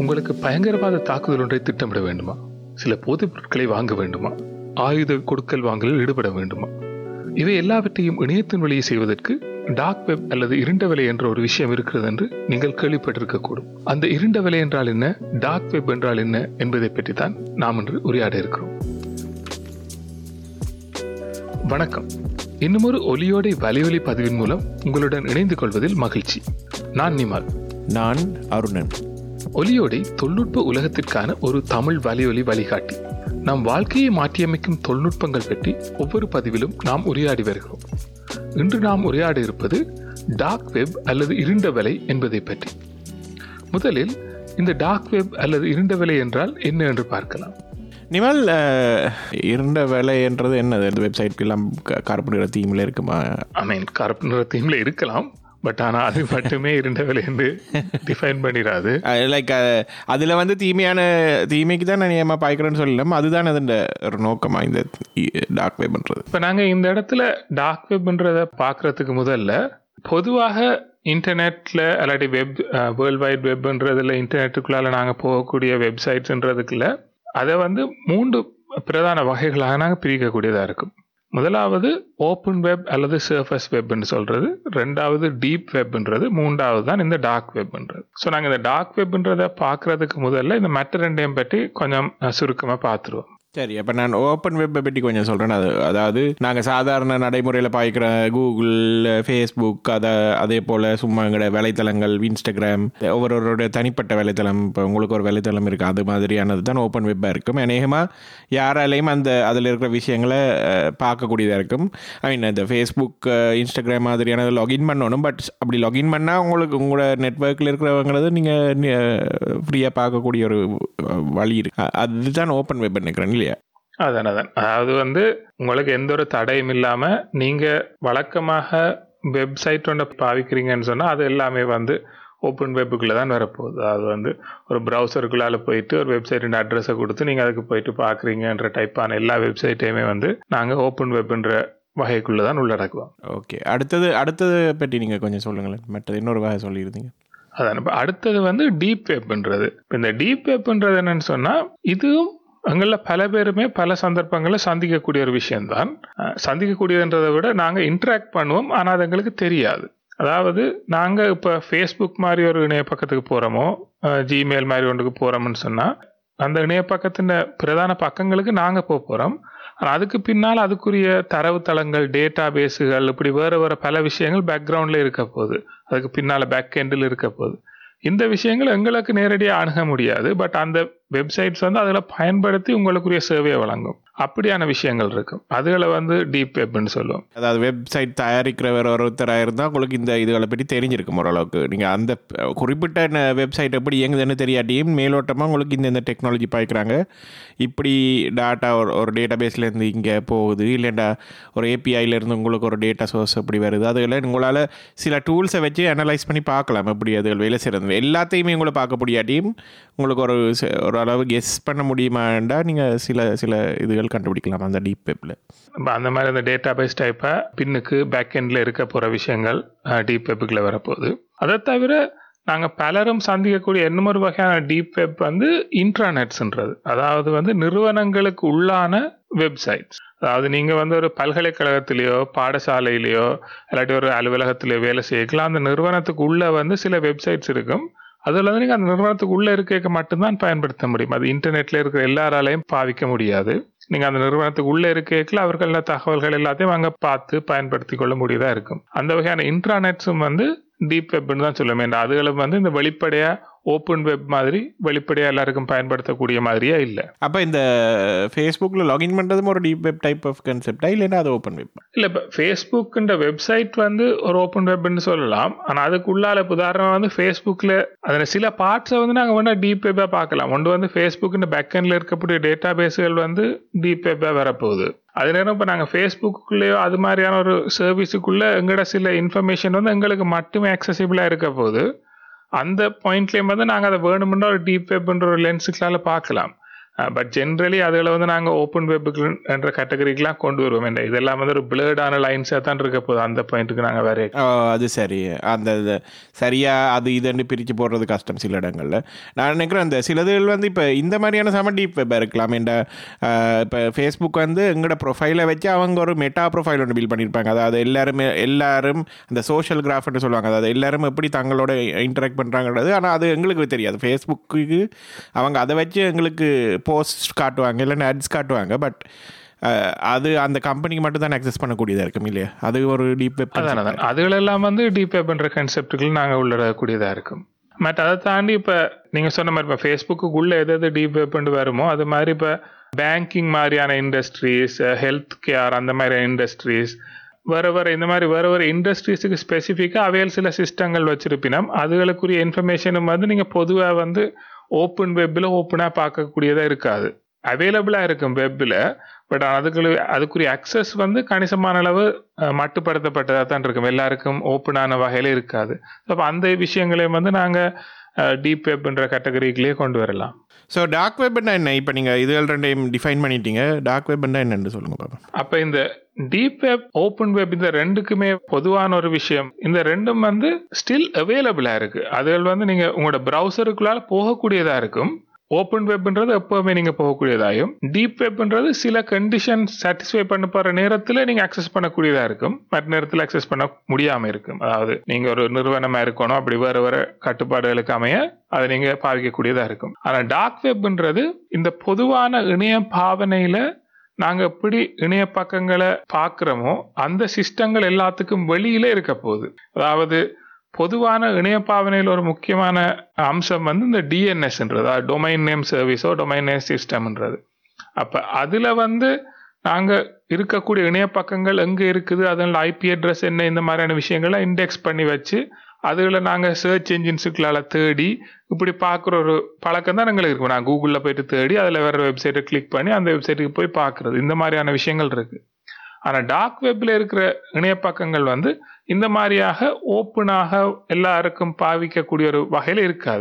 உங்களுக்கு பயங்கரவாத தாக்குதல் ஒன்றை திட்டமிட வேண்டுமா சில போதைப் பொருட்களை வாங்க வேண்டுமா ஆயுத கொடுக்கல் வாங்கலில் ஈடுபட வேண்டுமா இவை எல்லாவற்றையும் இணையத்தின் வழியை செய்வதற்கு டார்க் வெப் அல்லது இருண்ட விலை என்ற ஒரு விஷயம் இருக்கிறது என்று நீங்கள் கேள்விப்பட்டிருக்கக்கூடும் அந்த இருண்ட விலை என்றால் என்ன டார்க் வெப் என்றால் என்ன என்பதை பற்றி தான் நாம் இன்று உரையாட இருக்கிறோம் வணக்கம் இன்னுமொரு ஒலியோடை வலையொலி பதிவின் மூலம் உங்களுடன் இணைந்து கொள்வதில் மகிழ்ச்சி நான் நிமால் நான் அருணன் ஒலியோடை தொழில்நுட்ப உலகத்திற்கான ஒரு தமிழ் வலையொலி வழிகாட்டி நம் வாழ்க்கையை மாற்றியமைக்கும் தொழில்நுட்பங்கள் பற்றி ஒவ்வொரு பதிவிலும் நாம் உரையாடி வருகிறோம் இன்று நாம் உரையாட இருப்பது டார்க் வெப் அல்லது இருண்ட வலை என்பதை பற்றி முதலில் இந்த டார்க் வெப் அல்லது இருண்ட வலை என்றால் என்ன என்று பார்க்கலாம் நிமல் அஹ், இருண்ட வேலைன்றது என்னது இந்த வெப்சைட்க்கு எல்லாம் க- கருப்பு நிற தீமில் இருக்குமா ஐ மீன் கருப்பு நிற தீம்ல இருக்கலாம் பட் ஆனால் அது மட்டுமே இருண்ட வலை என்று டிஃபைன் பண்ணிடாது லைக் அதில் வந்து தீமையான தீமைக்கு தான் நான் ஏமா பாய்க்கிறேன்னு சொல்லலாம் அதுதான் அதன் ஒரு நோக்கமா இந்த டார்க் வெப்ன்றது இப்போ நாங்கள் இந்த இடத்துல டார்க் வெப்ன்றதை பார்க்கறதுக்கு முதல்ல பொதுவாக இன்டர்நெட்டில் அல்லாட்டி வெப் வேர்ல்ட் வைட் வெப்ன்றதுல இன்டர்நெட்டுக்குள்ளால நாங்கள் போகக்கூடிய வெப்சைட்ஸ்ன்றதுக்குள்ள அதை வந்து மூன்று பிரதான வகைகளாக நாங்கள் பிரிக்கக்கூடியதாக இருக்கும் முதலாவது ஓப்பன் வெப் அல்லது சர்ஃபஸ் வெப்னு சொல்றது ரெண்டாவது டீப் வெப்ன்றது மூன்றாவது தான் இந்த டார்க் வெப்ன்றது ஸோ நாங்கள் இந்த டார்க் வெப்ன்றதை பார்க்கறதுக்கு முதல்ல இந்த மற்ற ரெண்டையும் பற்றி கொஞ்சம் சுருக்கமாக பார்த்துருவோம் சரி அப்போ நான் ஓப்பன் வெப்பை பற்றி கொஞ்சம் சொல்கிறேன் அது அதாவது நாங்கள் சாதாரண நடைமுறையில் பாய்க்கிற கூகுள் ஃபேஸ்புக் அதை அதே போல் சும்மா எங்களோட வலைத்தளங்கள் இன்ஸ்டாகிராம் ஒவ்வொருவருடைய தனிப்பட்ட வலைத்தளம் இப்போ உங்களுக்கு ஒரு வலைத்தளம் இருக்குது அது மாதிரியானது தான் ஓப்பன் வெப்பாக இருக்கும் அநேகமாக யாராலையும் அந்த அதில் இருக்கிற விஷயங்களை அஹ், பார்க்கக்கூடியதாக இருக்கும் ஐ மீன் இந்த ஃபேஸ்புக் இன்ஸ்டாகிராம் மாதிரியான லாகின் பண்ணணும் பட் அப்படி லாகின் பண்ணால் உங்களுக்கு உங்களோட நெட்ஒர்க்கில் இருக்கிறவங்களது நீங்கள் ஃப்ரீயாக பார்க்கக்கூடிய ஒரு அஹ், வழி இருக்கு அ- அதுதான் ஓப்பன் வெப் நினைக்கிறேன் இல்லையா அதான் அதான் அதாவது வந்து உங்களுக்கு எந்த ஒரு தடையும் இல்லாம நீங்க வழக்கமாக வெப்சைட் ஒன்றை பாவிக்கிறீங்கன்னு சொன்னா அது எல்லாமே வந்து ஓப்பன் வெப்புக்குள்ள தான் வரப்போகுது அதாவது வந்து ஒரு ப்ரௌசருக்குள்ளால போயிட்டு ஒரு வெப்சைட்டின் அட்ரஸை கொடுத்து நீங்க அதுக்கு போயிட்டு பாக்குறீங்கன்ற டைப்பான எல்லா வெப்சைட்டையுமே வந்து நாங்க ஓப்பன் வெப்ன்ற வகைக்குள்ள தான் உள்ளடக்குவோம் ஓகே அடுத்தது அடுத்தது பற்றி நீங்கள் கொஞ்சம் சொல்லுங்களேன் மற்றது இன்னொரு வகை சொல்லியிருந்தீங்க அதான் இப்ப அடுத்தது வந்து டீப் வெப்ன்றது இப்ப இந்த டீப் வெப்ன்றது என்னன்னு சொன்னா இதுவும் எங்களில் பல பேருமே பல சந்தர்ப்பங்களில் சந்திக்கக்கூடிய ஒரு விஷயம்தான் அஹ் சந்திக்கக்கூடியதுன்றதை விட நாங்கள் இன்ட்ராக்ட் பண்ணுவோம் ஆனால் அது எங்களுக்கு தெரியாது அதாவது நாங்கள் இப்போ ஃபேஸ்புக் மாதிரி ஒரு இணைய பக்கத்துக்கு போகிறோமோ ஜிமெயில் மாதிரி ஒன்றுக்கு போகிறோம்னு சொன்னால் அந்த இணைய பக்கத்தின் பிரதான பக்கங்களுக்கு நாங்கள் போக போகிறோம் ஆனால் அதுக்கு பின்னால் அதுக்குரிய தரவுத்தளங்கள் டேட்டா பேஸுகள் இப்படி வேறு வேறு பல விஷயங்கள் பேக்ரவுண்டில் இருக்க போகுது அதுக்கு பின்னால் பேக் எண்டில் இருக்க போகுது இந்த விஷயங்கள் எங்களுக்கு நேரடியாக அணுக முடியாது பட் அந்த வெப்சைட்ஸ் வந்து அதில் பயன்படுத்தி உங்களுக்குரிய சேவையை வழங்கும் அப்படியான விஷயங்கள் இருக்கும் அதுகளை வந்து டீப் வெப்னு சொல்லுவோம் அதாவது வெப்சைட் தயாரிக்கிறவர் ஒருத்தராக இருந்தால் உங்களுக்கு இந்த இதுகளை பற்றி தெரிஞ்சிருக்கும் ஓரளவுக்கு நீங்கள் அந்த அஹ், குறிப்பிட்ட வெப்சைட் எப்படி இயங்குதுன்னு தெரியாட்டியும் மேலோட்டமாக உங்களுக்கு இந்த இந்த டெக்னாலஜி பாய்க்கிறாங்க இப்படி டேட்டா ஒரு ஒரு டேட்டா பேஸ்லேருந்து இங்கே போகுது இல்லைண்டா ஒரு ஏபிஐலேருந்து உங்களுக்கு ஒரு டேட்டா சோர்ஸ் எப்படி வருது அதுகளை உங்களால் சில டூல்ஸை வச்சு அனலைஸ் பண்ணி பார்க்கலாம் எப்படி அதுகள் வேலை செய்கிறது எல்லாத்தையுமே உங்களை பார்க்க முடியாட்டியும் உங்களுக்கு ஒரு ச- ஒரு அளவு கெஸ் பண்ண முடியுமாண்டா நீங்கள் சில சில இதுகள் கண்டுபிடிக்கலாம் அந்த டீப் வெப்பில் இப்ப அந்த மாதிரி அந்த டேட்டா பேஸ் டைப்பாக பின்னுக்கு பேக் எண்டில் இருக்க போகிற விஷயங்கள் டீப் வெப்புக்குள்ள வரப்போகுது அதை தவிர நாங்கள் பலரும் சந்திக்கக்கூடிய இன்னொரு வகையான டீப் வெப் வந்து இன்ட்ராநெட்ஸ்ன்றது அதாவது வந்து நிறுவனங்களுக்கு உள்ளான வெப்சைட்ஸ் அதாவது நீங்கள் வந்து ஒரு பல்கலைக்கழகத்திலேயோ பாடசாலையிலேயோ இல்லாட்டி ஒரு அலுவலகத்திலேயோ வேலை செய்யலாம் அந்த நிறுவனத்துக்கு உள்ள வந்து சில வெப்சைட்ஸ் இருக்கும் அதில் வந்து நீங்கள் அந்த நிறுவனத்துக்கு உள்ளே இருக்க மட்டும்தான் பயன்படுத்த முடியும் அது இன்டர்நெட்டில் இருக்கிற எல்லாராலையும் பாவிக்க முடியாது நீங்கள் அந்த நிறுவனத்துக்கு உள்ளே இருக்கைக்குள்ள அவர்கள் தகவல்கள் எல்லாத்தையும் அங்கே பார்த்து பயன்படுத்தி கொள்ள முடியதா இருக்கும் அந்த வகையான இன்ட்ராநெட்ஸும் வந்து டீப் வெப்னு தான் சொல்லுவேன் அதுகளும் வந்து இந்த வெளிப்படையாக ஓப்பன் வெப் மாதிரி வெளிப்படையாக எல்லாருக்கும் பயன்படுத்தக்கூடிய மாதிரியே இல்லை அப்போ இந்த ஃபேஸ்புக்கில் லாகின் பண்ணுறதும் ஒரு டீப் வெப் டைப் ஆஃப் கன்செப்டா இல்லைன்னா அது ஓப்பன் வெப் இல்லை இப்போ ஃபேஸ்புக்குன்ற வெப்சைட் வந்து ஒரு ஓப்பன் வெப்னு சொல்லலாம் ஆனால் அதுக்கு உள்ளால இப்ப உதாரணமாக வந்து ஃபேஸ்புக்கில் அதில் சில பார்ட்ஸை வந்து நாங்கள் வேணால் டீப் வெப்பாக பார்க்கலாம் ஒன்று வந்து ஃபேஸ்புக்கின் பேக்கெண்டில் இருக்கக்கூடிய டேட்டா பேஸுகள் வந்து டீப் வெப்பாக வரப்போகுது அது நேரம் இப்போ நாங்கள் ஃபேஸ்புக்குள்ளேயோ அது மாதிரியான ஒரு சர்வீஸுக்குள்ளே எங்களோட சில இன்ஃபர்மேஷன் வந்து எங்களுக்கு மட்டுமே அக்சசிபிளாக இருக்க போகுது அந்த பாயிண்ட்லேயும் வந்து நாங்கள் அதை வேணுமென்ற ஒரு டீப் வெப்ன்ற ஒரு லென்ஸுக்களால் பார்க்கலாம் பட் ஜென்ரலி அதில் வந்து நாங்கள் ஓப்பன் வெப்புக்கு என்ற கேட்டகரிக்கெலாம் கொண்டு வருவோம் என்ன இதெல்லாம் வந்து ஒரு பிளேர்டான லைன்ஸாக தான் இருக்க போகுது அந்த பாயிண்ட்டுக்கு நாங்கள் வேற ஓ, அது சரி அந்த இது சரியா அது இதுன்னு பிரித்து போடுறது கஷ்டம் சில இடங்களில் நான் நினைக்கிறேன் அந்த சிலதுகள் வந்து இப்போ இந்த மாதிரியான செம டீப் வெப் இருக்கலாம் இந்த இப்போ ஃபேஸ்புக் வந்து எங்களோட ப்ரொஃபைலை வச்சு அவங்க ஒரு மெட்டா ப்ரொஃபைல் ஒன்று பில்ட் பண்ணியிருப்பாங்க அதாவது எல்லாருமே எல்லாரும் அந்த சோஷியல் கிராஃப்னு சொல்லுவாங்க அதாவது எல்லாரும் எப்படி தங்களோட இன்டராக்ட் பண்ணுறாங்கிறது ஆனால் அது எங்களுக்கு தெரியாது ஃபேஸ்புக்கு அவங்க அதை வச்சு எங்களுக்கு போஸ்ட் காட்டுவாங்க இல்லைன்னா ads காட்டுவாங்க பட் அது அந்த கம்பெனிக்கு மட்டும் தான் அக்சஸ் பண்ணக்கூடியதாக இருக்கும் இல்லையா அது ஒரு டீப் வெப் அதான் அதான் அதுகளெல்லாம் வந்து டீப் வெப்ன்ற கன்செப்டுகள் நாங்கள் உள்ளடக்கூடியதாக இருக்கும் பட் அதை தாண்டி இப்போ நீங்கள் சொன்ன மாதிரி இப்போ ஃபேஸ்புக்குள்ளே எது எது டீப் வெப்னு வருமோ அது மாதிரி இப்போ பேங்கிங் மாதிரியான இண்டஸ்ட்ரீஸ் ஹெல்த் கேர் அந்த மாதிரி இண்டஸ்ட்ரீஸ் வேறு வேறு இந்த மாதிரி வேறு வேறு இண்டஸ்ட்ரீஸுக்கு ஸ்பெசிஃபிக்காக அவையில் சில சிஸ்டங்கள் வச்சிருப்பினோம் அதுகளுக்குரிய இன்ஃபர்மேஷனும் வந்து நீங்கள் பொதுவாக வந்து ஓப்பன் வெப்பில் ஓப்பனாக பார்க்கக்கூடியதாக இருக்காது அவைலபிளாக இருக்கும் வெப்பில் பட் அதுக்கு அதுக்குரிய அக்சஸ் வந்து கணிசமான அளவு அஹ், மட்டுப்படுத்தப்பட்டதாக தான் இருக்கும் எல்லாருக்கும் ஓப்பனான வகையில் இருக்காது அப்போ அந்த விஷயங்களையும் வந்து நாங்கள் டீப் வெப்ன்ற கேட்டகரிக்குள்ளேயே கொண்டு வரலாம் ஸோ டார்க் வெப்னா என்ன இப்போ நீங்கள் இதுகள் ரெண்டையும் டிஃபைன் பண்ணிட்டீங்க டார்க் வெப்னா என்னன்னு சொல்லுங்க பாப்பா அப்போ இந்த டீப் வெப் ஓப்பன் வெப் இந்த ரெண்டுக்குமே பொதுவான ஒரு விஷயம் இந்த ரெண்டும் வந்து ஸ்டில் அவைலபிளாக இருக்கு அதுகள் வந்து நீங்கள் உங்களோட ப்ரௌசருக்குள்ளால போகக்கூடியதாக இருக்கும் ஓப்பன் வெப்ன்றது எப்போவுமே நீங்கள் போகக்கூடியதாயும் டீப் வெப்ன்றது சில கண்டிஷன் சாட்டிஸ்ஃபை பண்ண போகிற நேரத்தில் நீங்கள் அக்சஸ் பண்ணக்கூடியதாக இருக்கும் மற்ற நேரத்தில் அக்சஸ் பண்ண முடியாமல் இருக்கும் அதாவது நீங்கள் ஒரு நிறுவனமாக இருக்கணும் அப்படி வேறு வேறு கட்டுப்பாடுகளுக்கு அமைய அதை நீங்கள் பாவிக்கக்கூடியதாக இருக்கும் ஆனால் டார்க் வெப்ன்றது இந்த பொதுவான இணைய பாவனையில் நாங்கள் எப்படி இணைய பக்கங்களை பார்க்குறோமோ அந்த சிஸ்டங்கள் எல்லாத்துக்கும் வெளியில இருக்க போகுது அதாவது பொதுவான இணைய பாவனையில் ஒரு முக்கியமான அம்சம் வந்து இந்த டிஎன்எஸ்ன்றது அதாவது டொமைன் நேம் சர்வீஸோ டொமைன் நேம் சிஸ்டம்ன்றது அப்போ அதில் வந்து நாங்கள் இருக்கக்கூடிய இணைய பக்கங்கள் எங்கே இருக்குது அதனால ஐபி அட்ரஸ் என்ன இந்த மாதிரியான விஷயங்களை இண்டெக்ஸ் பண்ணி வச்சு அதில் நாங்கள் சர்ச் என்ஜின்ஸுக்களால் தேடி இப்படி பார்க்குற ஒரு பழக்கம் தான் எங்களுக்கு இருக்கும் நான் கூகுளில் போயிட்டு தேடி அதில் வேறு வெப்சைட்டை கிளிக் பண்ணி அந்த வெப்சைட்டுக்கு போய் பார்க்குறது இந்த மாதிரியான விஷயங்கள் இருக்குது ஆனால் டார்க் வெப்பில் இருக்கிற இணைய பக்கங்கள் வந்து இந்த மாதிரியாக ஓப்பனாக எல்லாருக்கும் பாவிக்கக்கூடிய ஒரு வகையில் இருக்காது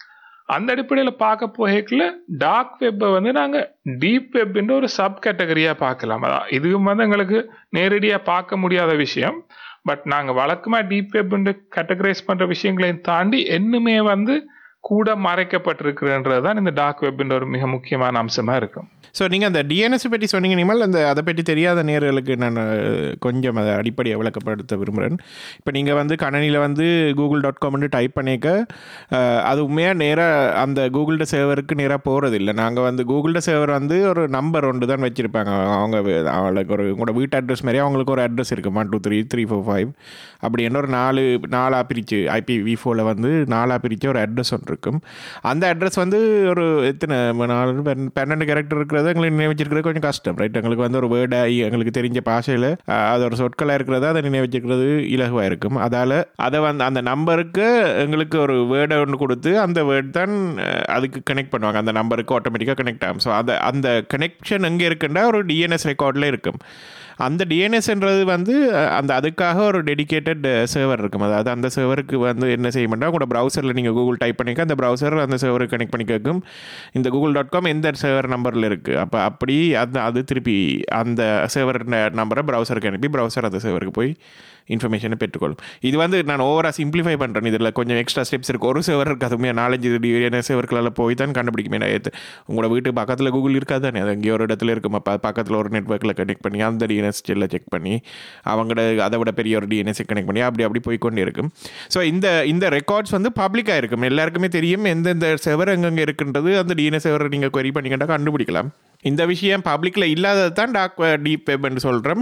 அந்த அடிப்படையில் பார்க்க போகல டார்க் வெப்பை வந்து நாங்கள் டீப் வெப்ன்ற ஒரு சப் கேட்டகரியாக பார்க்கலாம் அதான் இதுவும் வந்து எங்களுக்கு நேரடியாக பார்க்க முடியாத விஷயம் பட் நாங்கள் வழக்கமாக டீப் வெப்ன்ற கேட்டகரைஸ் பண்ணுற விஷயங்களையும் தாண்டி இன்னுமே வந்து கூட மறைக்கப்பட்டிருக்கிறன்றது தான் இந்த டார்க் வெப்ன்ற ஒரு மிக முக்கியமான அம்சமாக இருக்கும் ஸோ நீங்கள் அந்த டிஎன்எஸ் பற்றி சொன்னீங்க நிமல் அந்த அதை பற்றி தெரியாத நேர்களுக்கு நான் அஹ், கொஞ்சம் அதை அடிப்படையை விளக்கப்படுத்த விரும்புகிறேன் இப்போ நீங்கள் வந்து கணனியில் வந்து கூகுள் டாட் காம்னு டைப் பண்ணிக்க அஹ், அது உண்மையாக நேராக அந்த கூகுள்ட சேவருக்கு நேராக போகிறது இல்லை நாங்கள் வந்து கூகுள்ட சேவர் வந்து ஒரு நம்பர் ஒன்று தான் வச்சுருப்பாங்க அவங்க வே- அவங்களுக்கு ஒரு உங்களோட வீட்டு அட்ரஸ் மாதிரி அவங்களுக்கு ஒரு அட்ரஸ் இருக்குது one two three three four five அப்படி என்ன ஒரு நாலு நாலாக பிரித்து ஐபி வி ஃபோரில் வந்து நாலாக பிரித்து ஒரு அட்ரஸ் ஒன்று இருக்கும் அந்த அட்ரஸ் வந்து ஒரு எத்தனை நாலு பன்ன- பன்னெண்டு கேரக்டர் இருக்கிறது எங்களுக்கு நினைவச்சிருக்கிறது கொஞ்சம் கஷ்டம் ரைட் எங்களுக்கு வந்து ஒரு வேர்டாகி எங்களுக்கு தெரிஞ்ச பாஷையில் அது ஒரு சொற்களாக இருக்கிறது அதை நினைவச்சிருக்கிறது இலகுவாக இருக்கும் அதால் அதை வந்து அந்த நம்பருக்கு எங்களுக்கு ஒரு வேர்டை ஒன்று கொடுத்து அந்த வேர்ட் தான் அஹ், அதுக்கு கனெக்ட் பண்ணுவாங்க அந்த நம்பருக்கு ஆட்டோமேட்டிக்காக கனெக்ட் ஆகும் ஸோ அந்த அந்த கனெக்ஷன் எங்கே இருக்குன்னா ஒரு டிஎன்எஸ் ரெக்கார்டில் இருக்கும் அந்த டிஎன்எஸ்ன்றது வந்து அஹ், அந்த அதுக்காக ஒரு டெடிகேட்டட் சர்வர் இருக்கும் அதாவது அந்த சர்வருக்கு வந்து என்ன செய்ய மாட்டோம் உங்களோட ப்ரௌசரில் நீங்கள் கூகுள் டைப் பண்ணிக்க அந்த ப்ரௌசர் அந்த சர்வருக்கு கனெக்ட் பண்ணி கேட்கும் இந்த கூகுள் டாட் காம் எந்த சர்வர் நம்பரில் இருக்குது அப்போ அப்படி அது அது திருப்பி அந்த சர்வர் நம்பரை ப்ரௌசருக்கு அனுப்பி ப்ரௌசர் அந்த சர்வருக்கு போய் இன்ஃபர்மேஷனை பெற்றுக்கொள்ளும் இது வந்து நான் ஓவராக சிம்பிளிஃபை பண்ணுறேன் இதில் கொஞ்சம் எக்ஸ்ட்ரா ஸ்டெப்ஸ் இருக்குது ஒரு சர்வர் இருக்குது அதுவுமே நாலஞ்சு டிஎன்எஸ் சர்வர்களால் போய் தான் கண்டுபிடிக்குமே நான் ஏத்து- உங்களோட வீட்டு பக்கத்தில் கூகுள் இருக்காது தானே அது எங்கேயோ ஒரு இடத்துல இருக்கும் அப்போ பக்கத்தில் ஒரு நெட்ஒர்க்கில் கனெக்ட் பண்ணி அந்த டிஎன்எஸ் செல்லை செக் பண்ணி அவங்களோட அதை விட பெரிய ஒரு டிஎன்எஸ் கனெக்ட் பண்ணி அப்படி அப்படி போய் கொண்டு இருக்கும் ஸோ இந்த இந்த ரெக்கார்ட்ஸ் வந்து பப்ளிக்காக இருக்கும் எல்லாருக்குமே தெரியும் எந்தெந்த செவர் எங்கெங்கே இருக்குன்றது அந்த டிஎன்எஸ் செவரை நீங்கள் query பண்ணிக்கிட்டா கண்டுபிடிக்கலாம் இந்த விஷயம் பப்ளிக்கில் இல்லாதது தான் டாக் டீப் வெப்னு சொல்கிறோம்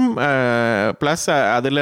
ப்ளஸ் அதில்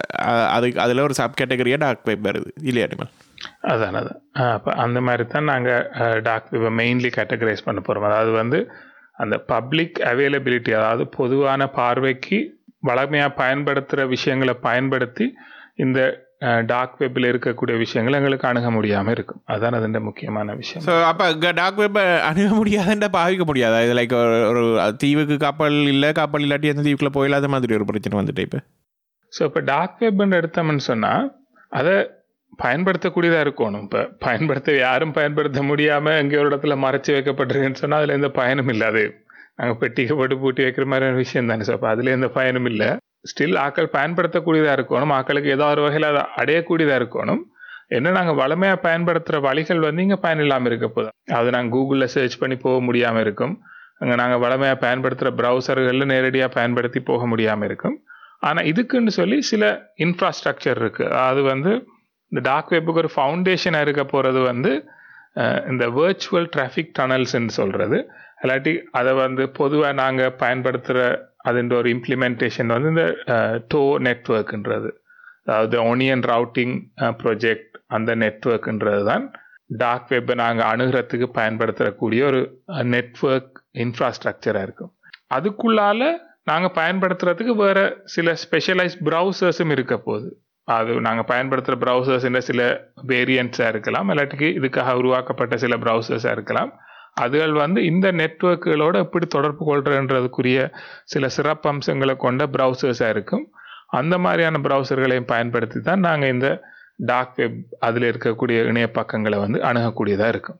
அது அதில் ஒரு சப் கேட்டகரியாக டாக் வெப் வருது இல்லையா அனிமல் அதான் அதான் அப்போ அந்த மாதிரி தான் நாங்கள் டாக் வெப்பை மெயின்லி கேட்டகரைஸ் பண்ண போகிறோம் அதாவது வந்து அந்த பப்ளிக் அவைலபிலிட்டி அதாவது பொதுவான பார்வைக்கு வளமையாக பயன்படுத்துகிற விஷயங்களை பயன்படுத்தி இந்த டாக் வெப்பில் இருக்கக்கூடிய விஷயங்கள் எங்களுக்கு அணுக முடியாமல் இருக்கும் அதான் அதன் முக்கியமான விஷயம் ஸோ அப்போ டாக் வெப்பை அணுக முடியாதுன்றா பாவிக்க முடியாதா இது லைக் ஒரு ஒரு தீவுக்கு கப்பல் இல்லை கப்பல் இல்லாட்டி அந்த தீவுக்குள்ளே போயிடாத மாதிரி ஒரு பிரச்சனை வந்துட்டு இப்போ ஸோ இப்போ டார்க் வெப்னு எடுத்தோம்னு சொன்னால் அதை பயன்படுத்தக்கூடியதாக இருக்கணும் இப்போ பயன்படுத்த யாரும் பயன்படுத்த முடியாமல் எங்கே ஒரு இடத்துல மறைச்சி வைக்கப்பட்டிருக்குன்னு சொன்னால் அதில் எந்த பயனும் இல்லை அது நாங்கள் பெட்டிக்கு போட்டு பூட்டி வைக்கிற மாதிரியான விஷயம் தானே ஸோ அப்போ அதில் எந்த பயனும் இல்லை ஸ்டில் ஆக்கள் பயன்படுத்தக்கூடியதாக இருக்கணும் ஆக்களுக்கு ஏதோ ஒரு வகையில் அதை அடையக்கூடியதாக இருக்கணும் என்ன நாங்கள் வளமையாக பயன்படுத்துகிற வழிகள் வந்து இங்கே பயன் இல்லாமல் இருக்க போதும் அது நாங்கள் கூகுளில் சர்ச் பண்ணி போக முடியாமல் இருக்கும் அங்கே நாங்கள் வளமையாக பயன்படுத்துகிற ப்ரௌசர்களில் நேரடியாக பயன்படுத்தி போக முடியாமல் இருக்கும் ஆனால் இதுக்குன்னு சொல்லி சில இன்ஃப்ராஸ்ட்ரக்சர் இருக்குது அது வந்து இந்த டார்க் வெப்புக்கு ஒரு ஃபவுண்டேஷனாக இருக்க போகிறது வந்து அஹ், இந்த வேர்ச்சுவல் டிராஃபிக் டனல்ஸ்ன்னு சொல்கிறது இல்லாட்டி அதை வந்து பொதுவாக நாங்கள் பயன்படுத்துகிற அதுன்ற ஒரு இம்ப்ளிமெண்டேஷன் வந்து இந்த டோ நெட்ஒர்க்ன்றது அதாவது ஒனியன் ரவுட்டிங் ப்ரொஜெக்ட் அந்த நெட்ஒர்க்ன்றது தான் டார்க் வெப்பை நாங்கள் அணுகிறதுக்கு பயன்படுத்தக்கூடிய ஒரு நெட்ஒர்க் இன்ஃப்ராஸ்ட்ரக்சராக இருக்கும் அதுக்குள்ளால நாங்கள் பயன்படுத்துறதுக்கு வேற சில ஸ்பெஷலைஸ் ப்ரௌசர்ஸும் இருக்க போகுது அது நாங்கள் பயன்படுத்துகிற ப்ரௌசர்ஸ்ன்ற சில வேரியன்ட்ஸாக இருக்கலாம் இல்லாட்டிக்கு இதுக்காக உருவாக்கப்பட்ட சில ப்ரௌசர்ஸாக இருக்கலாம் அதுகள் வந்து இந்த நெட்வொர்க்குகளோட எப்படி தொடர்பு கொள்றதுக்குரிய சில சிறப்பம்சங்களை கொண்ட ப்ரௌசர்ஸாக இருக்கும் அந்த மாதிரியான ப்ரௌசர்களையும் பயன்படுத்தி தான் நாங்கள் இந்த டார்க் வெப் அதில் இருக்கக்கூடிய இணைய பக்கங்களை வந்து அணுகக்கூடியதாக இருக்கும்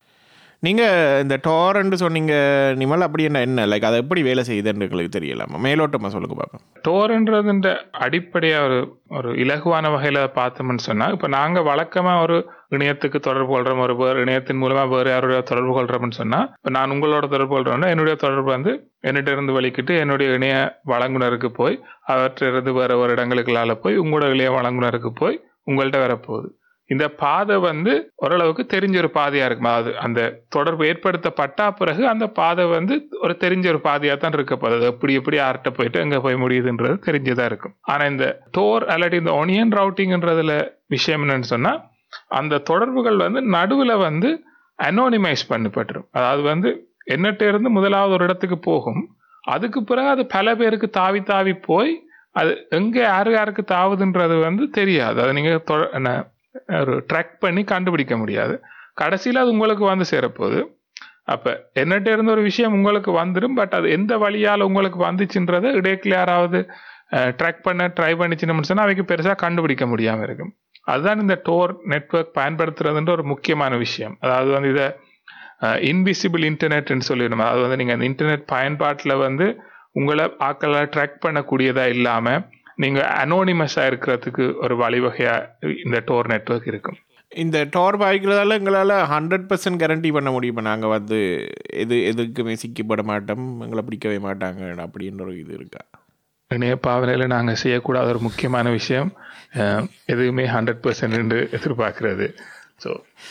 நீங்கள் இந்த டோரண்ட் சொன்னீங்க நிமல் அப்படி என்ன என்ன லைக் அதை எப்படி வேலை செய்யுதுன்னு எங்களுக்கு தெரியலாமா மேலோட்டமாக சொல்லுங்க பார்ப்போம் டோர்ன்றதுன்ற அடிப்படையாக ஒரு ஒரு இலகுவான வகையில் பார்த்தோம்னு சொன்னால் இப்போ நாங்கள் வழக்கமாக ஒரு இணையத்துக்கு தொடர்பு கொள்கிறோம் ஒரு வேறு இணையத்தின் மூலமாக வேறு யாரோட தொடர்பு கொள்கிறோம்னு சொன்னால் இப்போ நான் உங்களோட தொடர்பு கொள்கிறோம்னா என்னுடைய தொடர்பு வந்து என்னிட்ட இருந்து வலிக்கிட்டு என்னுடைய இணைய வழங்குனருக்கு போய் அவற்றிலிருந்து வேறு ஒரு இடங்களுக்குள்ளால போய் உங்களோட இளைய வழங்குனருக்கு போய் உங்கள்கிட்ட வரப்போகுது இந்த பாதை வந்து ஓரளவுக்கு தெரிஞ்ச ஒரு பாதையா இருக்கும் அதாவது அந்த தொடர்பு ஏற்படுத்தப்பட்டா பிறகு அந்த பாதை வந்து ஒரு தெரிஞ்ச ஒரு பாதையா தான் இருக்க போகுது அது எப்படி எப்படி யார்கிட்ட போயிட்டு எங்க போய் முடியுதுன்றது தெரிஞ்சதா இருக்கும் ஆனா இந்த டோர் அல்லாட்டி இந்த ஒனியன் ரவுட்டிங்ன்றதுல விஷயம் என்னன்னு சொன்னா அந்த தொடர்புகள் வந்து நடுவுல வந்து அனோனிமைஸ் பண்ணப்பட்டுரும் அதாவது வந்து என்னட்ட இருந்து முதலாவது ஒரு இடத்துக்கு போகும் அதுக்கு பிறகு அது பல பேருக்கு தாவி தாவி போய் அது எங்க யாரு யாருக்கு தாவுதுன்றது வந்து தெரியாது அது நீங்க தொ- என்ன, ஒரு ட்ராக் பண்ணி கண்டுபிடிக்க முடியாது கடைசியில் அது உங்களுக்கு வந்து சேரப்போகுது அப்போ என்னட்ட இருந்த ஒரு விஷயம் உங்களுக்கு வந்துடும் பட் அது எந்த வழியால் உங்களுக்கு வந்துச்சுன்றதை இடையில யாராவது ட்ராக் பண்ண ட்ரை பண்ணிச்சுன்னு சொன்னால் அவைக்கு பெருசாக கண்டுபிடிக்க முடியாமல் இருக்கும் அதுதான் இந்த டோர் நெட்வொர்க் பயன்படுத்துறதுன்ற ஒரு முக்கியமான விஷயம் அதாவது வந்து இதை இன்விசிபிள் இன்டர்நெட்னு சொல்லிடணும் அதாவது வந்து நீங்கள் அந்த இன்டர்நெட் பயன்பாட்டில் வந்து உங்களை ஆக்களை ட்ராக் பண்ணக்கூடியதாக இல்லாமல் நீங்கள் அனோனிமஸாக இருக்கிறதுக்கு ஒரு வழிவகையாக இந்த டோர் நெட்வொர்க் இருக்கும் இந்த டோர் பாய்க்கிறதால எங்களால் ஹண்ட்ரட் பர்சன்ட் கேரண்டி பண்ண முடியுமா நாங்கள் வந்து எது எதுக்குமே சிக்கப்பட மாட்டோம் எங்களை பிடிக்கவே மாட்டாங்க அப்படின்ற ஒரு இது இருக்கா இணைய பாவனையில் நாங்கள் செய்யக்கூடாத ஒரு முக்கியமான விஷயம் அஹ், எதுவுமே ஹண்ட்ரட் பர்சன்ட் எதிர்பார்க்கறது ஸோ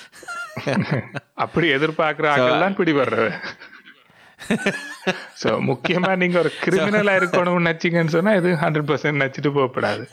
அப்படி எதிர்பார்க்குற ஆக்கெல்லாம் பிடிபடுறது ஸோ முக்கியமாக நீங்கள் ஒரு கிரிமினலாக இருக்கணும்னு நினச்சிங்கன்னு சொன்னால் எதுவும் ஹண்ட்ரட் பர்சன்ட் நச்சிட்டு போகக்கூடாது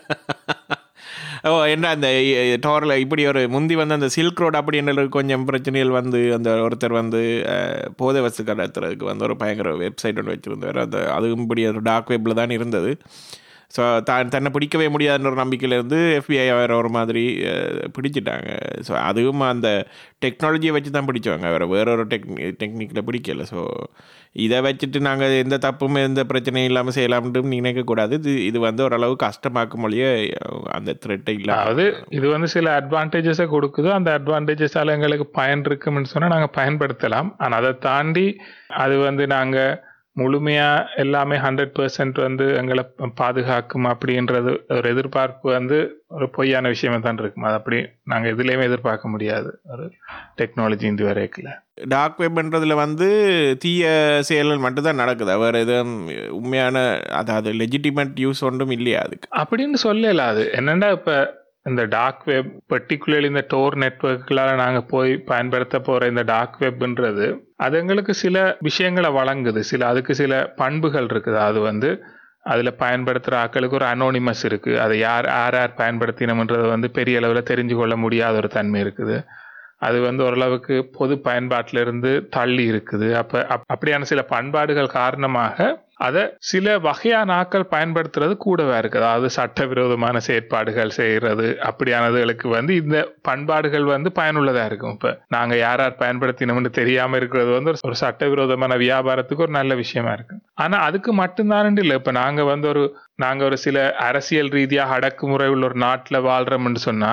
ஓ என்ன அந்த டோரில் இப்படி ஒரு முந்தி வந்து அந்த சில்க் ரோடு அப்படின்ற கொஞ்சம் பிரச்சனைகள் வந்து அந்த ஒருத்தர் வந்து அஹ், போதை வசதி கடத்துறதுக்கு வந்து ஒரு பயங்கர வெப்சைட் ஒன்று வச்சுருந்தார் அந்த அதுவும் இப்படி ஒரு டார்க் வெப்பில் தான் இருந்தது ஸோ தான் தன்னை பிடிக்கவே முடியாதுன்ற ஒரு நம்பிக்கையிலேருந்து எஃபிஐ வேறு ஒரு மாதிரி அஹ், பிடிச்சிட்டாங்க ஸோ அதுவும் அந்த டெக்னாலஜியை வச்சு தான் பிடிச்சவங்க வேறு வேற ஒரு டெக்னி டெக்னிக்கில் பிடிக்கல ஸோ இதை வச்சுட்டு நாங்கள் எந்த தப்பும் எந்த பிரச்சனையும் இல்லாமல் செய்யலாம்னு நினைக்கக்கூடாது இது இது வந்து ஓரளவு கஷ்டமாக்கும் மொழியே அந்த த்ரெட்டை இல்லாமல் அதாவது இது வந்து சில அட்வான்டேஜஸை கொடுக்குது அந்த அட்வான்டேஜஸால எங்களுக்கு பயன் இருக்கும்னு சொன்னால் நாங்கள் பயன்படுத்தலாம் ஆனால் அதை தாண்டி அது வந்து நாங்கள் முழுமையாக எல்லாமே ஹண்ட்ரட் பர்சன்ட் வந்து எங்களை ப- பாதுகாக்கும் அப்படின்றது ஒரு எதிர்பார்ப்பு வந்து ஒரு பொய்யான விஷயமா தான் இருக்கும் அது அப்படி நாங்கள் எதுலேயுமே எதிர்பார்க்க முடியாது ஒரு டெக்னாலஜி இந்த வரைக்கில் டார்க் வெப்ன்றதுல வந்து தீய செயல்கள் மட்டும்தான் நடக்குது வேறு எதுவும் உண்மையான அதாவது லெஜிட்டிமேட் யூஸ் ஒன்றும் இல்லையா அதுக்கு அப்படின்னு சொல்லல அது என்னன்னா இப்போ இந்த டார்க் வெப் பர்டிகுலர்லி இந்த டோர் நெட்ஒர்க்களால் நாங்கள் போய் பயன்படுத்த போகிற இந்த டார்க் வெப்ன்றது அது எங்களுக்கு சில விஷயங்களை வழங்குது சில அதுக்கு சில பண்புகள் இருக்குது அது வந்து அதில் பயன்படுத்துகிற ஆட்களுக்கு ஒரு அனோனிமஸ் இருக்குது அதை யார் யார் யார் பயன்படுத்தினோம்ன்றது வந்து பெரிய அளவில் தெரிஞ்சு கொள்ள முடியாத ஒரு தன்மை இருக்குது அது வந்து ஓரளவுக்கு பொது பயன்பாட்டில இருந்து தள்ளி இருக்குது அப்போ அப்படியான சில பண்பாடுகள் காரணமாக அதை சில வகையான ஆட்கள் பயன்படுத்துறது கூடவே இருக்குது அதாவது சட்டவிரோதமான செயற்பாடுகள் செய்கிறது அப்படியானதுகளுக்கு வந்து இந்த பண்பாடுகள் வந்து பயனுள்ளதாக இருக்கும் இப்போ நாங்கள் யார் யார் பயன்படுத்தினோம்னு தெரியாமல் இருக்கிறது வந்து ஒரு- ஒரு சட்டவிரோதமான வியாபாரத்துக்கு ஒரு நல்ல விஷயமா இருக்கு ஆனால் அதுக்கு மட்டும்தான் இல்லை இப்போ நாங்கள் வந்து ஒரு நாங்கள் ஒரு சில அரசியல் ரீதியாக அடக்குமுறை உள்ள ஒரு நாட்டில் வாழ்கிறோம்னு சொன்னால்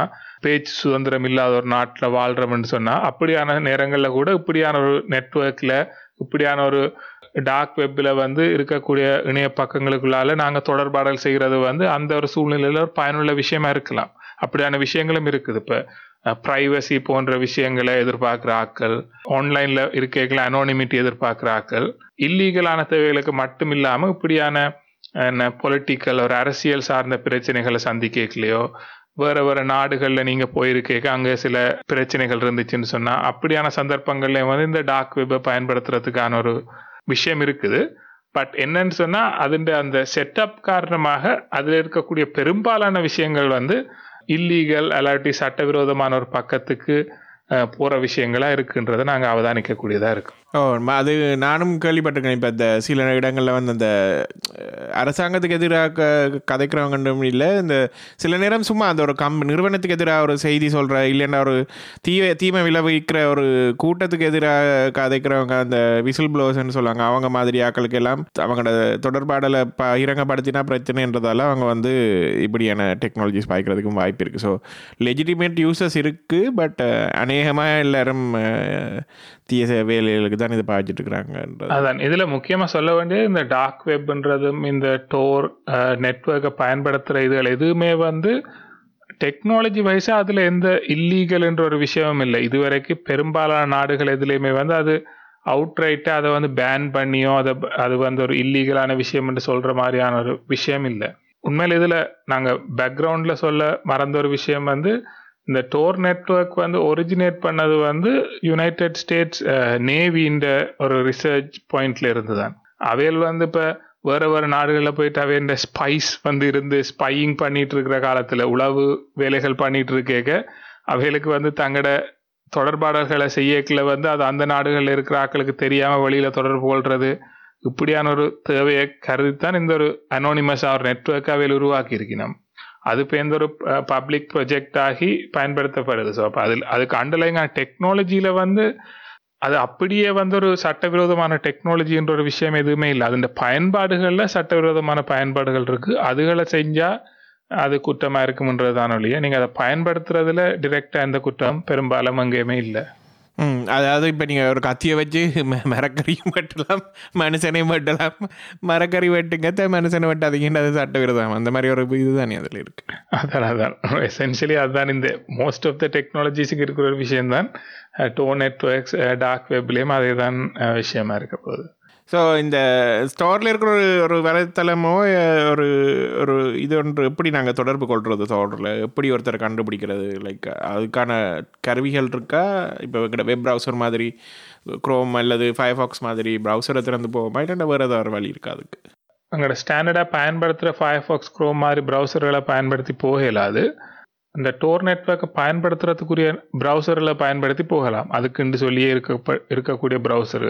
பேச்சு சுதந்திரம் இல்லாத ஒரு நாட்டில் வாழ்கிறோம்னு சொன்னால் அப்படியான நேரங்களில் கூட இப்படியான ஒரு நெட்ஒர்க்கில் இப்படியான ஒரு டார்க் வெப்பில் வந்து இருக்கக்கூடிய இணைய பக்கங்களுக்குள்ளால நாங்கள் தொடர்பாடல் செய்கிறது வந்து அந்த ஒரு சூழ்நிலையில் ஒரு பயனுள்ள விஷயமா இருக்கலாம் அப்படியான விஷயங்களும் இருக்குது இப்போ ப்ரைவசி போன்ற விஷயங்களை எதிர்பார்க்குற ஆக்கள் ஆன்லைனில் இருக்கைகளை அனோனிமிட்டி எதிர்பார்க்குற ஆக்கள் இல்லீகலான தேவைகளுக்கு மட்டும் இல்லாமல் இப்படியான என்ன பொலிட்டிக்கல் ஒரு அரசியல் சார்ந்த பிரச்சனைகளை சந்திக்கலையோ வேற வேற நாடுகளில் நீங்கள் போயிருக்கேக்க அங்கே சில பிரச்சனைகள் இருந்துச்சுன்னு சொன்னால் அப்படியான சந்தர்ப்பங்கள்ல வந்து இந்த டார்க் வெப்பை பயன்படுத்துறதுக்கான ஒரு விஷயம் இருக்குது பட் என்னன்னு சொன்னால் அதுன்ற அந்த செட்டப் காரணமாக அதில் இருக்கக்கூடிய பெரும்பாலான விஷயங்கள் வந்து இல்லீகல் அல்லாட்டி சட்டவிரோதமான ஒரு பக்கத்துக்கு போகிற விஷயங்களா இருக்குன்றதை நாங்கள் அவதானிக்கக்கூடியதாக இருக்கும் ஓ ம- அது நானும் கேள்விப்பட்டிருக்கேன் இப்போ இந்த சில இடங்களில் வந்து அந்த அரசாங்கத்துக்கு எதிராக க- கதைக்கிறவங்களும் இல்லை இந்த சில நேரம் சும்மா அந்த ஒரு கம் நிறுவனத்துக்கு எதிராக ஒரு செய்தி சொல்கிற இல்லைன்னா ஒரு தீய தீமை விளைவிக்கிற ஒரு கூட்டத்துக்கு எதிராக கதைக்கிறவங்க அந்த விசில் ப்ளோவர்ஸ்னு சொல்லுவாங்க அவங்க மாதிரி ஆட்களுக்கு எல்லாம் அவங்களோட தொடர்பாடலை பகிரங்கப்படுத்தினா பிரச்சனைன்றதால அவங்க வந்து இப்படியான டெக்னாலஜிஸ் பாய்க்கிறதுக்கும் வாய்ப்பு இருக்குது ஸோ லெஜிட்டிமேட் யூசஸ் இருக்குது பட் அநேகமாக எல்லாரும் அஹ், தீய சே- வேலைகளுக்கு தான் இதை பாய்ச்சிட்டு இருக்கிறாங்கன்றது அதான் இதில் முக்கியமாக சொல்ல வேண்டியது இந்த டார்க் வெப்ன்றதும் இந்த டோர் நெட்ஒர்க்கை பயன்படுத்துகிற இதுகள் எதுவுமே வந்து டெக்னாலஜி வைஸாக அதில் எந்த இல்லீகல்ன்ற ஒரு விஷயமும் இல்லை இதுவரைக்கும் பெரும்பாலான நாடுகள் எதுலேயுமே வந்து அது அவுட்ரைட்டாக அதை வந்து பேன் பண்ணியோ அதை அது வந்து ஒரு இல்லீகலான விஷயம்னு சொல்கிற மாதிரியான ஒரு விஷயம் இல்லை உண்மையில் இதில் நாங்கள் பேக்ரவுண்டில் சொல்ல மறந்த ஒரு விஷயம் வந்து இந்த டோர் நெட்வொர்க் வந்து ஒரிஜினேட் பண்ணது வந்து யுனைடெட் ஸ்டேட்ஸ் நேவின்ற ஒரு ரிசர்ச் பாயிண்ட்ல இருந்து தான் அவையில் வந்து இப்போ வேறு வேறு நாடுகளில் போயிட்டு அவைய ஸ்பைஸ் வந்து இருந்து ஸ்பையிங் பண்ணிட்டு இருக்கிற காலத்தில் உளவு வேலைகள் பண்ணிட்டு இருக்கேக்க அவைகளுக்கு வந்து தங்களோட தொடர்பாடல்களை செய்யக்கில் வந்து அது அந்த நாடுகளில் இருக்கிற ஆட்களுக்கு தெரியாமல் வழியில் தொடர்பு கொள்வது இப்படியான ஒரு தேவையை கருதித்தான் இந்த ஒரு அனோனிமஸ் ஒரு நெட்ஒர்க் அவையில் உருவாக்கி இருக்கணும் அது இப்போ எந்த ஒரு பப்ளிக் ப்ரொஜெக்ட் ஆகி பயன்படுத்தப்படுது ஸோ அப்போ அதில் அதுக்கு அண்டர்லைங்கான டெக்னாலஜியில் வந்து அது அப்படியே வந்து ஒரு சட்டவிரோதமான டெக்னாலஜின்ற ஒரு விஷயம் எதுவுமே இல்லை அதன் பயன்பாடுகளில் சட்டவிரோதமான பயன்பாடுகள் இருக்குது அதுகளை செஞ்சால் அது குற்றமாக இருக்கும்ன்றதுதான் ஒழிய நீங்கள் அதை பயன்படுத்துறதுல டிரெக்டாக எந்த குற்றம் பெரும்பாலும் அங்கேயுமே இல்லை ம் அதாவது இப்போ நீங்கள் ஒரு கத்தியை வச்சு ம- மரக்கறியும் வெட்டலாம் மனுஷனையும் வெட்டலாம் மரக்கறி வெட்டுங்க த மனுஷனை வெட்டாதீங்கன்னு அது சட்டவிரோதம் அந்த மாதிரி ஒரு இதுதானே அதில் இருக்குது அதான் அதான் எசென்ஷியலி அதுதான் இந்த மோஸ்ட் ஆஃப் த டெக்னாலஜிஸுக்கு இருக்கிற ஒரு விஷயம்தான் டோ நெட்ஒர்க்ஸ் டார்க் வெப்லேயும் அதே தான் அஹ், விஷயமா இருக்க போகுது ஸோ இந்த ஸ்டோரில் இருக்கிற ஒரு ஒரு வலைத்தளமோ அஹ், ஒரு ஒரு இது ஒன்று எப்படி நாங்கள் தொடர்பு கொள்வது ஸ்டோரில் எப்படி ஒருத்தரை கண்டுபிடிக்கிறது லைக் அதுக்கான கருவிகள் இருக்கா இப்போ வெப் ப்ரௌசர் மாதிரி க்ரோம் அல்லது ஃபயர்ஃபாக்ஸ் மாதிரி ப்ரௌசரை திறந்து போவோமா இல்லை வேறு ஏதாவது ஒரு வழி இருக்கா அதுக்கு எங்களோட ஸ்டாண்டர்டாக பயன்படுத்துகிற ஃபயர்ஃபாக்ஸ் க்ரோம் மாதிரி ப்ரௌசர்களை பயன்படுத்தி போக இயலாது இந்த டோர் நெட்ஒர்க்கை பயன்படுத்துறதுக்குரிய ப்ரௌசரில் பயன்படுத்தி போகலாம் அதுக்குன்னு சொல்லியே இருக்க இருக்கக்கூடிய ப்ரௌசரு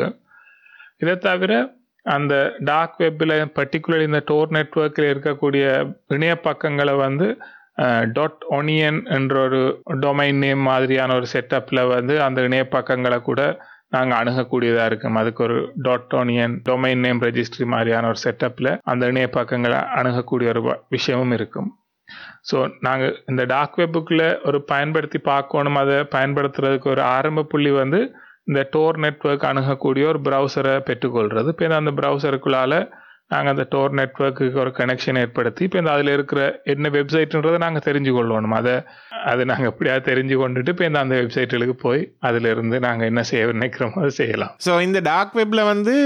இதை தவிர அந்த டார்க் வெப்பில் பர்டிகுலர் இந்த டோர் நெட்ஒர்க்கில் இருக்கக்கூடிய இணைய பக்கங்களை வந்து டாட் ஒனியன் என்ற ஒரு டொமைன் நேம் மாதிரியான ஒரு செட்டப்பில் வந்து அந்த இணைய பக்கங்களை கூட நாங்கள் அணுகக்கூடியதாக இருக்கும் அதுக்கு ஒரு dot onion domain name registry மாதிரியான ஒரு செட்டப்பில் அந்த இணைய பக்கங்களை அணுகக்கூடிய ஒரு வ- விஷயமும் இருக்கும் ஸோ நாங்கள் இந்த டார்க் வெப்புக்குள்ளே ஒரு பயன்படுத்தி பார்க்கணும் அதை பயன்படுத்துறதுக்கு ஒரு ஆரம்ப புள்ளி வந்து இந்த டோர் நெட்வொர்க் அணுகக்கூடிய ஒரு ப்ரௌசரை பெற்றுக்கொள்கிறது இப்போ இந்த அந்த ப்ரௌசருக்குள்ளால நாங்கள் அந்த டோர் நெட்வொர்க்குக்கு ஒரு கனெக்ஷன் ஏற்படுத்தி இப்போ இந்த அதில் இருக்கிற என்ன வெப்சைட்டுன்றதை நாங்கள் தெரிஞ்சு கொள்ளணும் அதை அதை நாங்கள் எப்படியாவது தெரிஞ்சு கொண்டுட்டு இப்போ இந்த அந்த வெப்சைட்டுகளுக்கு போய் அதிலிருந்து நாங்கள் என்ன செய்ய நினைக்கிறோமோ அதை செய்யலாம் ஸோ இந்த டார்க் வெப்பில் வந்து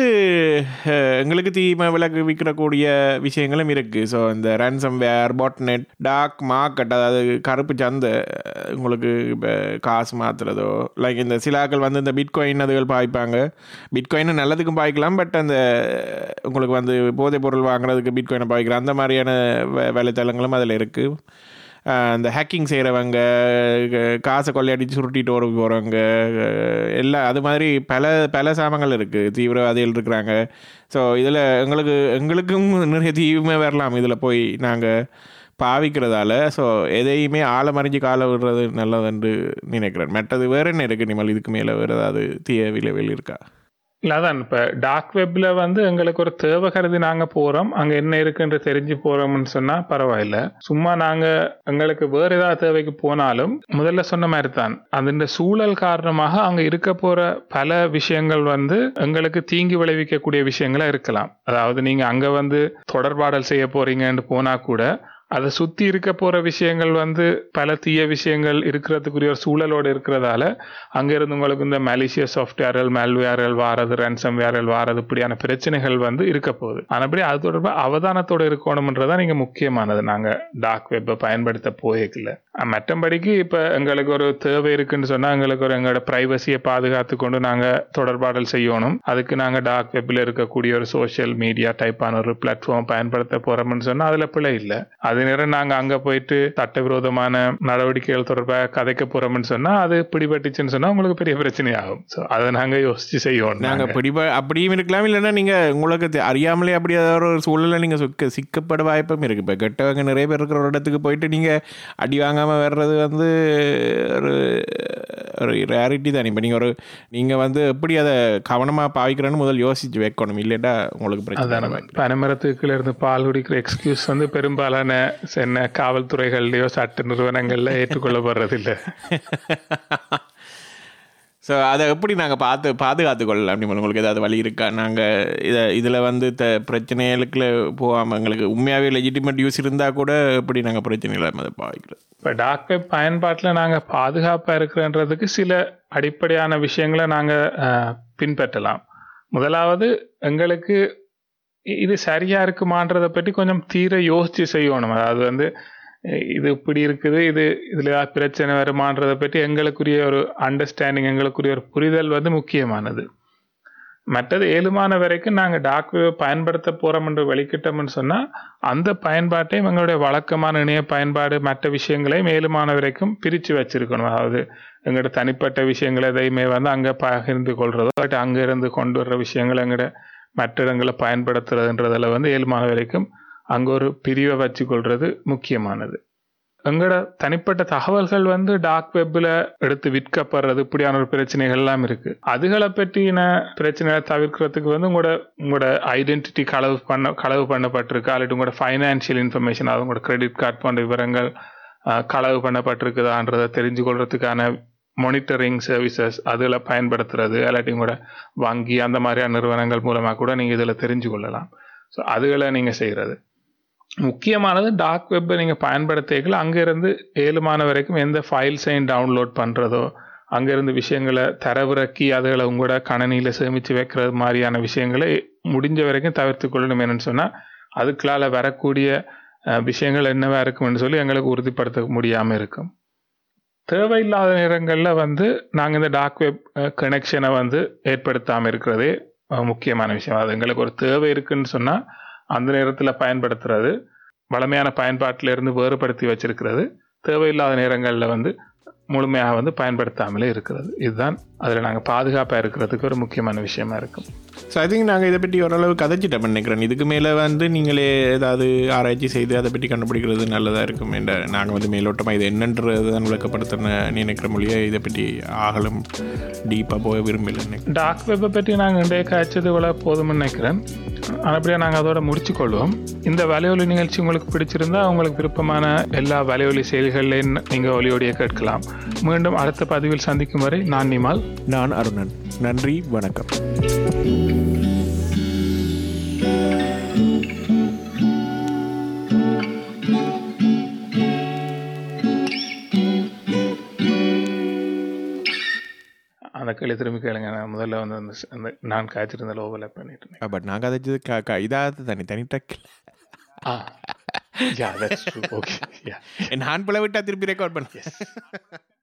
அஹ், எங்களுக்கு தீமை விலக்கு விற்கக்கூடிய விஷயங்களும் இருக்குது ஸோ இந்த ransomware botnet dark market அதாவது கருப்பு சந்தை அஹ், உங்களுக்கு இப்போ காசு மாற்றுறதோ லைக் இந்த சிலாக்கள் வந்து இந்த பிட்காயின் அதுகள் பாய்ப்பாங்க பிட்காயின் நல்லதுக்கும் பாய்க்கலாம் பட் அந்த உங்களுக்கு வந்து போதைப் பொருள் வாங்குறதுக்கு பிட்காயினை பாய்க்கிற அந்த மாதிரியான வே- வேலைத்தளங்களும் அதில் இருக்குது அந்த ஹேக்கிங் செய்கிறவங்க காசை கொள்ளையடிச்சு சுருட்டிட்டு ஓட போகிறவங்க எல்லாம் அது மாதிரி பல பல சாமங்கள் இருக்குது தீவிரவாதிகள் இருக்கிறாங்க ஸோ இதில் எங்களுக்கு எங்களுக்கும் நிறைய தீவுமே வரலாம் இதில் போய் நாங்கள் பாவிக்கிறதால ஸோ எதையுமே ஆழமறிஞ்சு கால விடுறது நல்லதுன்னு நினைக்கிறேன் மற்றது வேற என்ன இருக்குது நிமல் இதுக்கு மேலே வேறு ஏதாவது தீய விளைவில் இருக்கா இல்லை அதான் இப்போ டார்க் வெப்பில் வந்து எங்களுக்கு ஒரு தேவை கருதி நாங்கள் போகிறோம் அங்கே என்ன இருக்குன்னு தெரிஞ்சு போகிறோம்னு சொன்னால் பரவாயில்ல சும்மா நாங்கள் எங்களுக்கு வேறு ஏதாவது தேவைக்கு போனாலும் முதல்ல சொன்ன மாதிரி தான் அந்த சூழல் காரணமாக அங்கே இருக்க போகிற பல விஷயங்கள் வந்து எங்களுக்கு தீங்கி விளைவிக்கக்கூடிய விஷயங்களா இருக்கலாம் அதாவது நீங்கள் அங்கே வந்து தொடர்பாடல் செய்ய போகிறீங்கன்னு போனால் கூட அதை சுற்றி இருக்க போகிற விஷயங்கள் வந்து பல தீய விஷயங்கள் இருக்கிறதுக்குரிய ஒரு சூழலோடு இருக்கிறதால அங்கேருந்து உங்களுக்கு இந்த மலேசியா சாஃப்ட்வேர்கள் மேல்வேர்கள் வாரது ரன்சம் வேர்கள் வாரது இப்படியான பிரச்சனைகள் வந்து இருக்க போகுது ஆனபடி அது தொடர்பாக அவதானத்தோடு இருக்கணும்ன்றதான் நீங்கள் முக்கியமானது நாங்கள் டார்க் வெப்பை பயன்படுத்த போயிருக்கல மற்றபடிக்கு இப்போ எங்களுக்கு ஒரு தேவை இருக்குன்னு சொன்னால் எங்களுக்கு ஒரு எங்களோட ப்ரைவசியை பாதுகாத்து கொண்டு நாங்கள் தொடர்பாடல் செய்யணும் அதுக்கு நாங்கள் டார்க் வெப்பில் இருக்கக்கூடிய ஒரு சோஷியல் மீடியா டைப்பான ஒரு பிளாட்ஃபார்ம் பயன்படுத்த போகிறோம்னு சொன்னால் அதில் பிழை இல்லை அது நேரம் நாங்கள் அங்கே போயிட்டு சட்டவிரோதமான நடவடிக்கைகள் தொடர்பாக கதைக்க போகிறோம்னு சொன்னால் அது பிடிபட்டுச்சுன்னு சொன்னால் உங்களுக்கு பெரிய பிரச்சனை ஆகும் ஸோ அதை நாங்கள் யோசிச்சு செய்யணும் நாங்க நாங்க. பிடிப அப்படியும் இருக்கலாம் இல்லைன்னா நீங்க உங்களுக்கு தெ- அறியாமலே அப்படி ஏதாவது ஒரு சூழல்ல நீங்க சிக்க சிக்கப்பட வாய்ப்பும் இருக்கு இப்போ கெட்டவங்க நிறைய பேர் இருக்கிற ஒரு இடத்துக்கு போயிட்டு நீங்க அடி வாங்காம வர்றது வந்து ஒரு ஒரு ரேரிட்டி தான் இப்போ நீங்க ஒரு நீங்க வந்து எப்படி அதை கவனமா பாவிக்கிறேன்னு முதல் யோசிச்சு வைக்கணும் இல்லைட்டா உங்களுக்கு பிரச்சனை அதான் வரும். பனைமரத்துக்கு கீழ இருந்து பால் குடிக்கிற எக்ஸ்கியூஸ் வந்து பெரும்பாலான சென்ன காவல்துறைகள்லயோ சட்ட நிறுவனங்கள்ல ஏற்றுக்கொள்ளப்படுறதில்லை ஸோ அதை எப்படி நாங்கள் பார்த்து பாதுகாத்து கொள்ளலாம் அப்படி உங்களுக்கு ஏதாவது வழி இருக்கா நாங்கள் இதை இதில் வந்து த பிரச்சனைகளுக்குள்ள போகாமல் எங்களுக்கு உண்மையாகவே லெஜிட்டிமேட் யூஸ் இருந்தால் கூட எப்படி நாங்கள் பிரச்சனை இல்லாமல் அதை பாவிக்கிறோம் இப்போ டாக் வெப் பயன்பாட்டில் நாங்கள் பாதுகாப்பாக இருக்கிறன்றதுக்கு சில அடிப்படையான விஷயங்களை நாங்கள் பின்பற்றலாம் முதலாவது எங்களுக்கு இ- இது சரியா இருக்குமான்றதை பற்றி கொஞ்சம் தீர யோசிச்சு செய்யணும் அதாவது வந்து அஹ், இது இப்படி இருக்குது இது இதில் ஏதாவது பிரச்சனை வருமான்றதை பற்றி எங்களுக்குரிய ஒரு அண்டர்ஸ்டாண்டிங் எங்களுக்குரிய ஒரு புரிதல் வந்து முக்கியமானது மற்றது ஏழுமான வரைக்கும் நாங்கள் டாக் வெப் பயன்படுத்த போகிறோம் என்று வெளிக்கிட்டோம்னு சொன்னால் அந்த பயன்பாட்டையும் எங்களுடைய வழக்கமான இணைய பயன்பாடு மற்ற விஷயங்களையும் ஏழுமான வரைக்கும் பிரித்து வச்சிருக்கணும் அதாவது எங்களோட தனிப்பட்ட விஷயங்கள் எதையுமே வந்து அங்கே பகிர்ந்து கொள்றதோ இல்லாட்டி அங்கே இருந்து கொண்டு வர்ற விஷயங்களை எங்களோட மற்ற இடங்களை பயன்படுத்துறதுன்றதில் வந்து ஏழுமான வரைக்கும் அங்கே ஒரு பிரிவை வச்சுக்கொள்றது முக்கியமானது எங்களோட தனிப்பட்ட தகவல்கள் வந்து டார்க் வெப்பில் எடுத்து விற்கப்படுறது இப்படியான ஒரு பிரச்சனைகள் எல்லாம் இருக்கு அதுகளை பற்றின பிரச்சனைகளை தவிர்க்கிறதுக்கு வந்து உங்களோட உங்களோட ஐடென்டிட்டி களவு பண்ண களவு பண்ணப்பட்டிருக்கா இல்லாட்டி உங்களோட ஃபைனான்சியல் இன்ஃபர்மேஷன் அதாவது உங்களோட கிரெடிட் கார்டு போன்ற விவரங்கள் அஹ், களவு பண்ணப்பட்டிருக்குதான்றதை தெரிஞ்சு கொள்றதுக்கான மானிட்டரிங் சர்வீசஸ் அதில் பயன்படுத்துறது இல்லாட்டி உங்களோட வங்கி அந்த மாதிரியான நிறுவனங்கள் மூலமாக கூட நீங்கள் இதில் தெரிஞ்சு கொள்ளலாம் ஸோ அதுகளை நீங்கள் செய்கிறது முக்கியமானது டார்க் வெப்பை நீங்கள் பயன்படுத்திக்கல அங்கேருந்து ஏழுமான வரைக்கும் எந்த ஃபைல்ஸையும் டவுன்லோட் பண்ணுறதோ அங்கேருந்து விஷயங்களை தரவிறக்கி அதுகளை உங்களோட கணனியில் சேமித்து வைக்கிறது மாதிரியான விஷயங்களை முடிஞ்ச வரைக்கும் தவிர்த்து கொள்ளணும் என்னன்னு சொன்னால் அதுக்குள்ளால வரக்கூடிய அஹ், விஷயங்கள் என்னவா இருக்கும்னு சொல்லி எங்களுக்கு உறுதிப்படுத்த முடியாமல் இருக்கும் தேவையில்லாத நேரங்களில் வந்து நாங்கள் இந்த டார்க் வெப் கனெக்ஷனை வந்து ஏற்படுத்தாமல் இருக்கிறதே அஹ், முக்கியமான விஷயம் அது எங்களுக்கு ஒரு தேவை இருக்குன்னு சொன்னால் அந்த நேரத்தில் பயன்படுத்துறது வளமையான பயன்பாட்டில இருந்து வேறுபடுத்தி வச்சிருக்கிறது தேவையில்லாத நேரங்களில் வந்து முழுமையாக வந்து பயன்படுத்தாமலே இருக்கிறது இதுதான் அதில் நாங்கள் பாதுகாப்பாக இருக்கிறதுக்கு ஒரு முக்கியமான விஷயமா இருக்கும் ஸோ ஐ திங்க் நாங்கள் இதை பற்றி ஓரளவு கதைச்சிட்டோம் நினைக்கிறேன் இதுக்கு மேலே வந்து நீங்களே ஏதாவது ஆராய்ச்சி செய்து அதை பற்றி கண்டுபிடிக்கிறது நல்லதாக இருக்கும் என்ற நாங்கள் வந்து மேலோட்டமாக இது என்னன்றது தான் விளக்கப்படுத்தின நினைக்கிற மொழியை இதை பற்றி ஆகலும் டீப்பாக போக விரும்பல நினைக்கிறேன் டார்க் வெப்பை பற்றி நாங்கள் இன்றைய காய்ச்சது இவ்வளோ போதும்னு நினைக்கிறேன் அப்படியே நாங்கள் அதோட முடிச்சு கொள்வோம் இந்த வலையொலி நிகழ்ச்சி உங்களுக்கு பிடிச்சிருந்தா உங்களுக்கு விருப்பமான எல்லா வலையொலி செய்திகள்லையும் நீங்கள் ஒலியோடைய கேட்கலாம் மீண்டும் அடுத்த பதிவில் சந்திக்கும் வரை நான் நிமால் நான் அருணன் நன்றி வணக்கம் அந்த கேள்வி திரும்பி கேளுங்க நான் முதல்ல வந்து அந்த ஸ்- அந்த நான் காய்ச்சிருந்த ஓவர்லேப் பண்ணிட்டு இருந்தேன். பட் நான் கதைச்சது க க இதாவது தனி தனி டக்கில் ஆ yeah that's true okay yeah நான் பிள்ளை விட்டா திருப்பி ரெக்கார்ட் பண்ணேன்